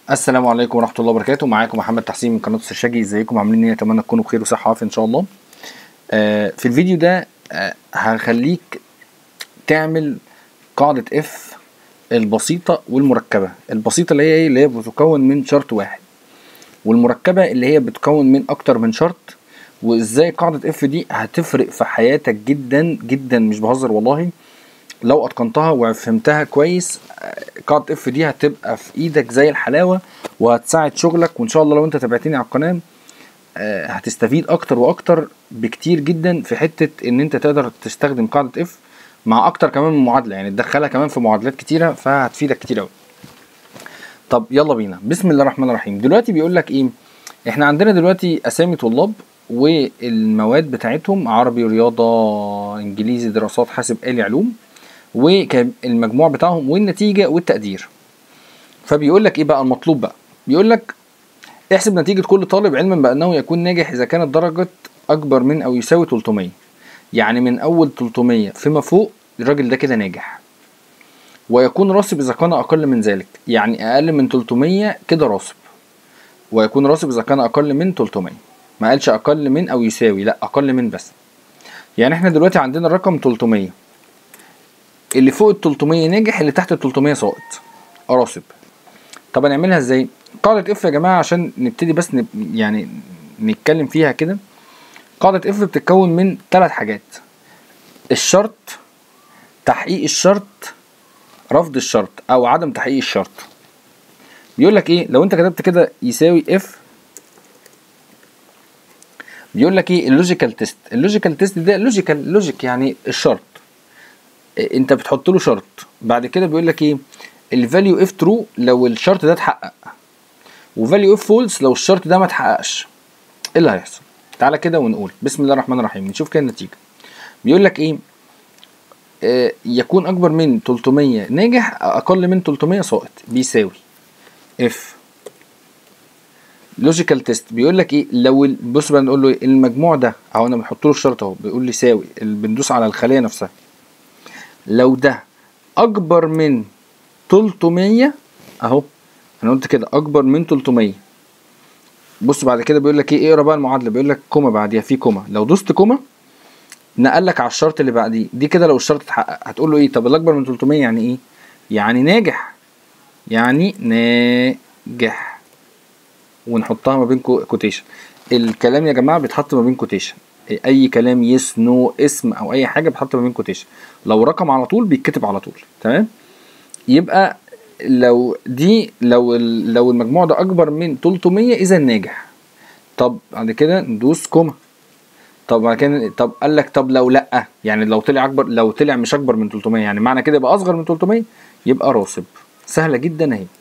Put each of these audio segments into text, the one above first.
السلام عليكم ورحمة الله وبركاته معاكم محمد تحسين من قناة السرشاجي ازيكم عاملين ايه اتمنى تكونوا بخير وصحة وعافية ان شاء الله آه في الفيديو ده آه هخليك تعمل قاعدة اف البسيطة والمركبة البسيطة اللي هي ايه اللي هي بتكون من شرط واحد والمركبة اللي هي بتكون من اكتر من شرط وازاي قاعدة اف دي هتفرق في حياتك جدا جدا مش بهزر والله لو اتقنتها وفهمتها كويس قاعدة اف دي هتبقى في ايدك زي الحلاوة وهتساعد شغلك وان شاء الله لو انت تابعتني على القناة آه، هتستفيد اكتر واكتر بكتير جدا في حتة ان انت تقدر تستخدم قاعدة اف مع اكتر كمان من معادلة يعني تدخلها كمان في معادلات كتيرة فهتفيدك كتير اوي طب يلا بينا بسم الله الرحمن الرحيم دلوقتي بيقول لك ايه احنا عندنا دلوقتي اسامي طلاب والمواد بتاعتهم عربي رياضة انجليزي دراسات حاسب آلي علوم والمجموع بتاعهم والنتيجة والتقدير فبيقول لك ايه بقى المطلوب بقى بيقول لك احسب نتيجة كل طالب علما بأنه يكون ناجح إذا كانت درجة أكبر من أو يساوي 300 يعني من أول 300 فيما فوق الراجل ده كده ناجح ويكون راسب إذا كان أقل من ذلك يعني أقل من 300 كده راسب ويكون راسب إذا كان أقل من 300 ما قالش أقل من أو يساوي لا أقل من بس يعني احنا دلوقتي عندنا الرقم 300 اللي فوق ال 300 ناجح اللي تحت ال 300 ساقط راسب طب هنعملها ازاي قاعدة اف يا جماعة عشان نبتدي بس نب... يعني نتكلم فيها كده قاعدة اف بتتكون من ثلاث حاجات الشرط تحقيق الشرط رفض الشرط او عدم تحقيق الشرط بيقول لك ايه لو انت كتبت كده يساوي اف بيقول لك ايه اللوجيكال تيست اللوجيكال تيست ده لوجيكال لوجيك يعني الشرط إيه، انت بتحط له شرط بعد كده بيقول لك ايه الفاليو اف ترو لو الشرط ده اتحقق وفاليو اف فولس لو الشرط ده ما اتحققش ايه اللي هيحصل تعالى كده ونقول بسم الله الرحمن الرحيم نشوف كده النتيجه بيقول لك ايه آه يكون اكبر من 300 ناجح اقل من 300 ساقط بيساوي اف لوجيكال تيست بيقول لك ايه لو ال- بص بقى نقول له إيه المجموع ده اهو انا بنحط له الشرط اهو بيقول لي يساوي ال- بندوس على الخليه نفسها لو ده اكبر من 300 اهو انا قلت كده اكبر من 300 بص بعد كده بيقول لك ايه اقرا بقى المعادله بيقول لك كوما بعديها في كوما لو دوست كوما نقل لك على الشرط اللي بعديه دي كده لو الشرط اتحقق هتقول له ايه طب الاكبر من 300 يعني ايه يعني ناجح يعني ناجح ونحطها ما بين كوتيشن الكلام يا جماعه بيتحط ما بين كوتيشن اي كلام يس نو اسم او اي حاجه بيتحط ما بين كوتيشن لو رقم على طول بيتكتب على طول تمام يبقى لو دي لو ال- لو المجموع ده اكبر من 300 اذا ناجح طب بعد كده ندوس كوما طب بعد كده طب قال لك طب لو لا يعني لو طلع اكبر لو طلع مش اكبر من 300 يعني معنى كده يبقى اصغر من 300 يبقى راسب سهله جدا اهي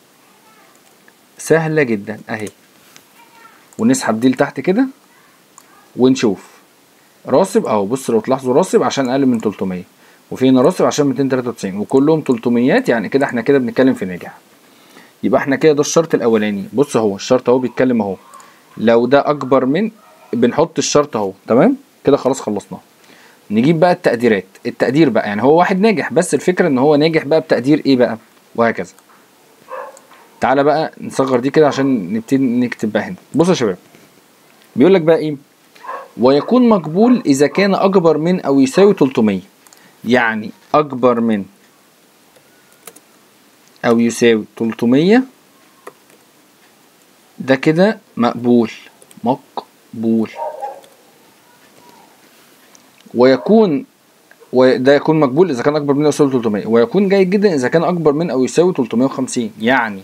سهله جدا اهي ونسحب دي لتحت كده ونشوف راسب اهو بص لو تلاحظوا راسب عشان اقل من 300 وفينا راسب عشان 293 وكلهم 300 يعني كده احنا كده بنتكلم في ناجح يبقى احنا كده ده الشرط الاولاني بص اهو الشرط اهو بيتكلم اهو لو ده اكبر من بنحط الشرط اهو تمام كده خلاص خلصناه نجيب بقى التقديرات التقدير بقى يعني هو واحد ناجح بس الفكره ان هو ناجح بقى بتقدير ايه بقى وهكذا تعالى بقى نصغر دي كده عشان نبتدي نكتب بقى هنا بص يا شباب بيقول لك بقى ايه ويكون مقبول اذا كان اكبر من او يساوي 300 يعني اكبر من او يساوي 300 ده كده مقبول مقبول ويكون وده يكون مقبول اذا كان اكبر من او يساوي 300 ويكون جيد جدا اذا كان اكبر من او يساوي 350 يعني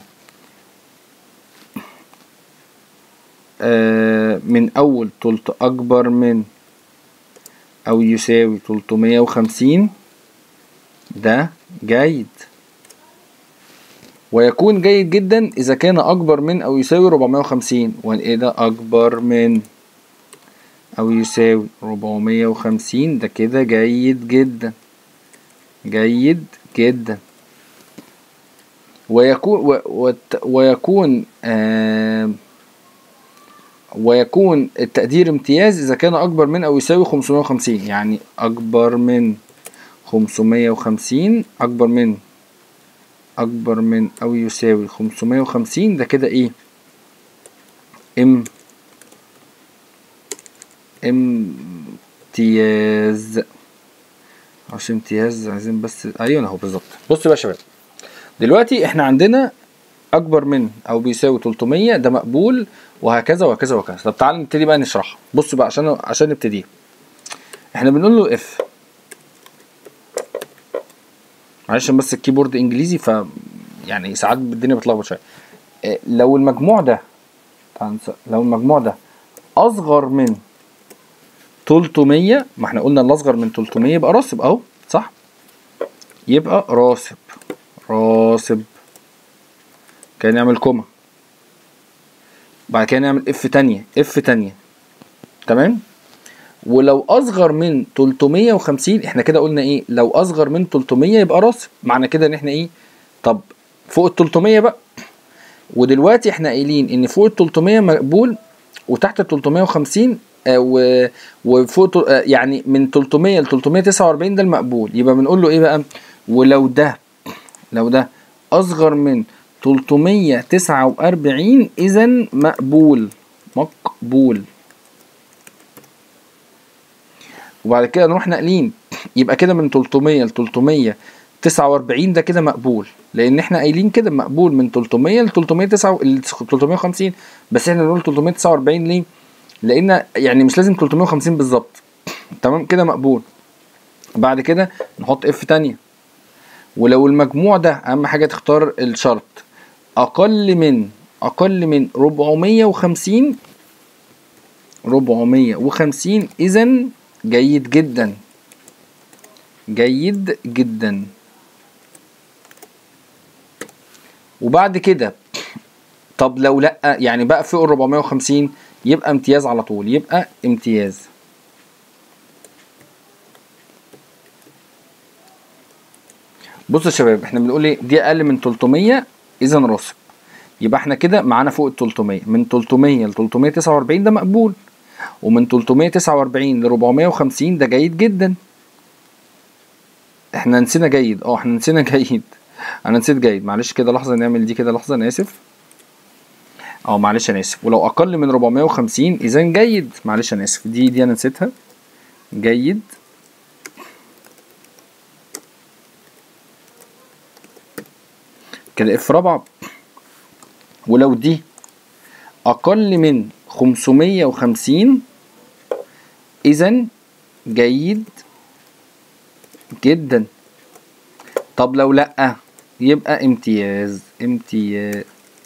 آه من اول تلت اكبر من او يساوي 350 ده جيد ويكون جيد جدا اذا كان اكبر من او يساوي 450 وايه ده اكبر من او يساوي 450 ده كده جيد جدا جيد جدا ويكون و وت- ويكون آه ويكون التقدير امتياز إذا كان أكبر من أو يساوي 550 يعني أكبر من 550 أكبر من اكبر من او يساوي 550 ده كده ايه ام امتياز عشان امتياز عايزين بس ايوه اهو بالظبط بصوا بقى يا شباب دلوقتي احنا عندنا اكبر من او بيساوي 300 ده مقبول وهكذا وهكذا وهكذا طب تعالى نبتدي بقى نشرحها بصوا بقى عشان عشان نبتدي احنا بنقول له اف معلش بس الكيبورد انجليزي ف يعني ساعات الدنيا بتلخبط شويه إيه، لو المجموع ده تعال نس- لو المجموع ده اصغر من 300 ما احنا قلنا الاصغر من 300 يبقى راسب اهو صح يبقى راسب راسب كده نعمل كوما بعد كده نعمل اف تانية اف تانية تمام ولو اصغر من 350 احنا كده قلنا ايه لو اصغر من 300 يبقى راسب معنى كده ان احنا ايه طب فوق ال 300 بقى ودلوقتي احنا قايلين ان فوق ال 300 مقبول وتحت ال 350 آه، و- وفوق تل- آه، يعني من 300 ل 349 ده المقبول يبقى بنقول له ايه بقى ولو ده لو ده اصغر من 349 اذا مقبول مقبول وبعد كده نروح ناقلين يبقى كده من 300 ل 349 ده كده مقبول لان احنا قايلين كده مقبول من 300 ل 309 ل 350 بس احنا بنقول 349 ليه لان يعني مش لازم 350 بالظبط تمام كده مقبول بعد كده نحط اف تانية ولو المجموع ده اهم حاجه تختار الشرط اقل من اقل من 450 450 اذا جيد جدا جيد جدا وبعد كده طب لو لا يعني بقى فوق ال 450 يبقى امتياز على طول يبقى امتياز بصوا يا شباب احنا بنقول ايه دي اقل من 300 اذا راسب يبقى احنا كده معانا فوق ال 300 من 300 ل 349 ده مقبول ومن 349 ل 450 ده جيد جدا احنا نسينا جيد اه احنا نسينا جيد انا نسيت جيد معلش كده لحظه نعمل دي كده لحظه انا اسف اه معلش انا اسف ولو اقل من 450 اذا جيد معلش انا اسف دي دي انا نسيتها جيد كده اف رابعه ولو دي اقل من 550 اذا جيد جدا طب لو لا يبقى امتياز امتياز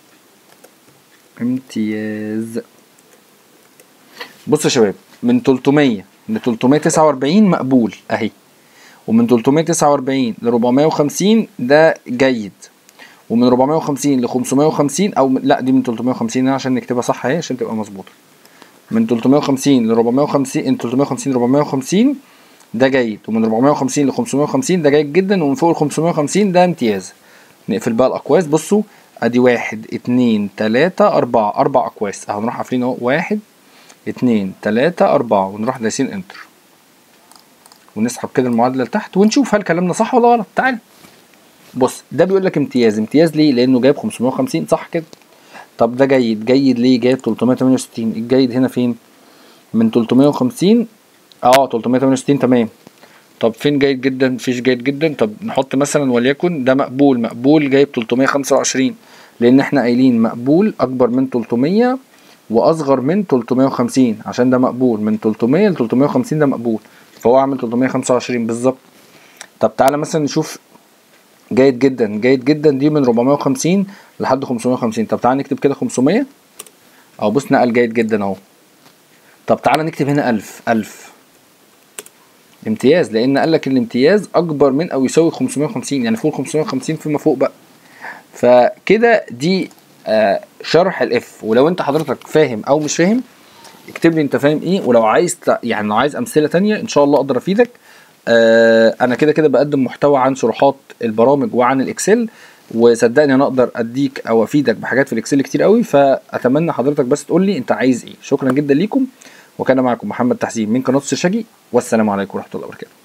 امتياز بصوا يا شباب من 300 ل 349 مقبول اهي ومن 349 ل 450 ده جيد ومن 450 ل 550 او لا دي من 350 عشان نكتبها صح اهي عشان تبقى مظبوطه من 350 ل 450 من 350 ل 450 ده جيد ومن 450 ل 550 ده جيد جدا ومن فوق ال 550 ده امتياز نقفل بقى الاقواس بصوا ادي واحد اتنين تلاتة اربعة اربع اقواس اهو نروح قافلين اهو واحد اتنين تلاتة اربعة ونروح دايسين انتر ونسحب كده المعادلة لتحت ونشوف هل كلامنا صح ولا غلط تعال بص ده بيقول لك امتياز امتياز ليه لانه جايب 550 صح كده طب ده جيد جيد ليه جايب 368 الجيد هنا فين من 350 اه 368 تمام طب فين جيد جدا مفيش جيد جدا طب نحط مثلا وليكن ده مقبول مقبول جايب 325 لان احنا قايلين مقبول اكبر من 300 واصغر من 350 عشان ده مقبول من 300 ل 350 ده مقبول فهو عامل 325 بالظبط طب تعالى مثلا نشوف جيد جدا جيد جدا دي من 450 لحد 550 طب تعالى نكتب كده 500 اهو بص نقل جيد جدا اهو طب تعالى نكتب هنا 1000 1000 امتياز لان قال لك الامتياز اكبر من او يساوي 550 يعني فوق 550 فيما فوق بقى فكده دي آه شرح الاف ولو انت حضرتك فاهم او مش فاهم اكتب لي انت فاهم ايه ولو عايز ت- يعني لو عايز امثله تانية ان شاء الله اقدر افيدك آه انا كده كده بقدم محتوى عن شروحات البرامج وعن الاكسل وصدقني انا اقدر اديك او افيدك بحاجات في الاكسل كتير قوي فاتمنى حضرتك بس تقول لي انت عايز ايه شكرا جدا ليكم وكان معكم محمد تحسين من قناه الشاجي والسلام عليكم ورحمه الله وبركاته